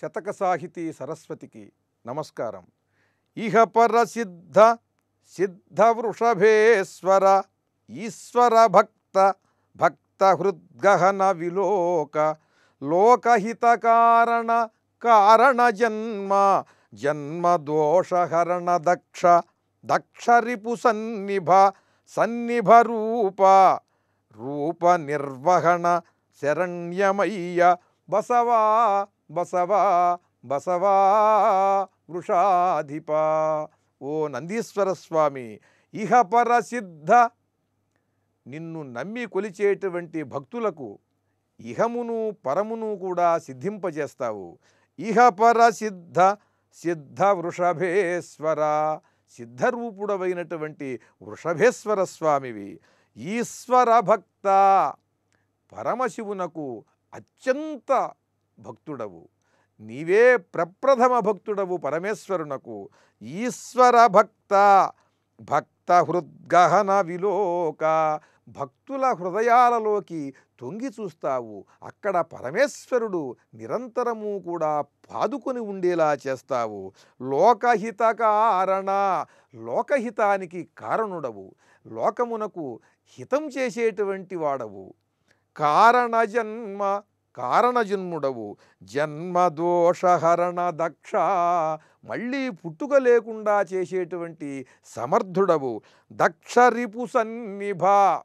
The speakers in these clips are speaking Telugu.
శతక సాహితీ సరస్వతికి నమస్కారం ఇహ పరసిద్ధ సిద్ధ వృషభేశ్వర ఈశ్వర భక్త భక్త హృద్గహన విలోక లోకహిత కారణ కారణ జన్మ జన్మ దోషహరణ దక్ష దక్ష రిపు సన్నిభ సన్నిభ రూప రూప నిర్వహణ శరణ్యమయ్య బసవా బసవా బసవా వృషాధిప ఓ నందీశ్వర స్వామి ఇహ పరసిద్ధ నిన్ను నమ్మి కొలిచేటువంటి భక్తులకు ఇహమును పరమును కూడా సిద్ధింపజేస్తావు ఇహ పర సిద్ధ సిద్ధ వృషభేశ్వర సిద్ధరూపుడవైనటువంటి వృషభేశ్వర స్వామివి ఈశ్వర భక్త పరమశివునకు అత్యంత భక్తుడవు నీవే ప్రప్రథమ భక్తుడవు పరమేశ్వరునకు ఈశ్వర భక్త భక్త హృద్గహన విలోక భక్తుల హృదయాలలోకి తొంగి చూస్తావు అక్కడ పరమేశ్వరుడు నిరంతరము కూడా పాదుకొని ఉండేలా చేస్తావు లోకహిత కారణ లోకహితానికి కారణుడవు లోకమునకు హితం చేసేటువంటి వాడవు కారణ జన్మ కారణజన్ముడవు జన్మ దోషహరణ దక్ష మళ్ళీ పుట్టుక లేకుండా చేసేటువంటి సమర్థుడవు దక్ష రిపు సన్నిభ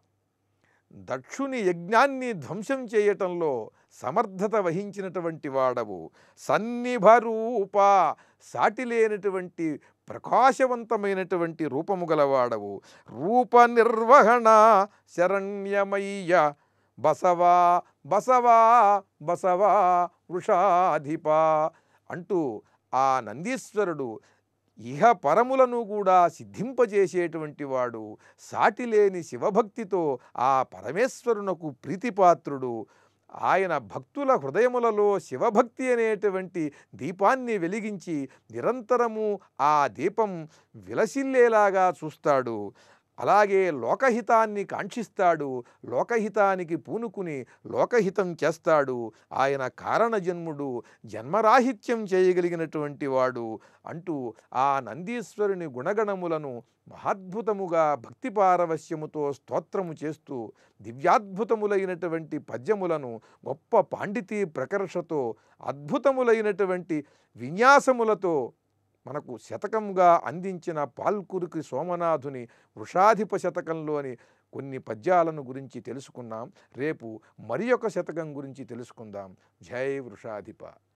దక్షుని యజ్ఞాన్ని ధ్వంసం చేయటంలో సమర్థత వహించినటువంటి వాడవు సన్నిభ రూప సాటి లేనటువంటి ప్రకాశవంతమైనటువంటి రూపము గలవాడవు రూప నిర్వహణ శరణ్యమయ్య బసవా బసవా బసవా వృషాధిప అంటూ ఆ నందీశ్వరుడు ఇహ పరములను కూడా సిద్ధింపజేసేటువంటి వాడు సాటిలేని శివభక్తితో ఆ పరమేశ్వరునకు ప్రీతిపాత్రుడు ఆయన భక్తుల హృదయములలో శివభక్తి అనేటువంటి దీపాన్ని వెలిగించి నిరంతరము ఆ దీపం విలసిల్లేలాగా చూస్తాడు అలాగే లోకహితాన్ని కాంక్షిస్తాడు లోకహితానికి పూనుకుని లోకహితం చేస్తాడు ఆయన కారణజన్ముడు జన్మరాహిత్యం చేయగలిగినటువంటి వాడు అంటూ ఆ నందీశ్వరుని గుణగణములను మహాద్భుతముగా భక్తి పారవశ్యముతో స్తోత్రము చేస్తూ దివ్యాద్భుతములైనటువంటి పద్యములను గొప్ప పాండితీ ప్రకర్షతో అద్భుతములైనటువంటి విన్యాసములతో మనకు శతకంగా అందించిన పాల్కురికి సోమనాథుని వృషాధిప శతకంలోని కొన్ని పద్యాలను గురించి తెలుసుకున్నాం రేపు మరి ఒక శతకం గురించి తెలుసుకుందాం జై వృషాధిప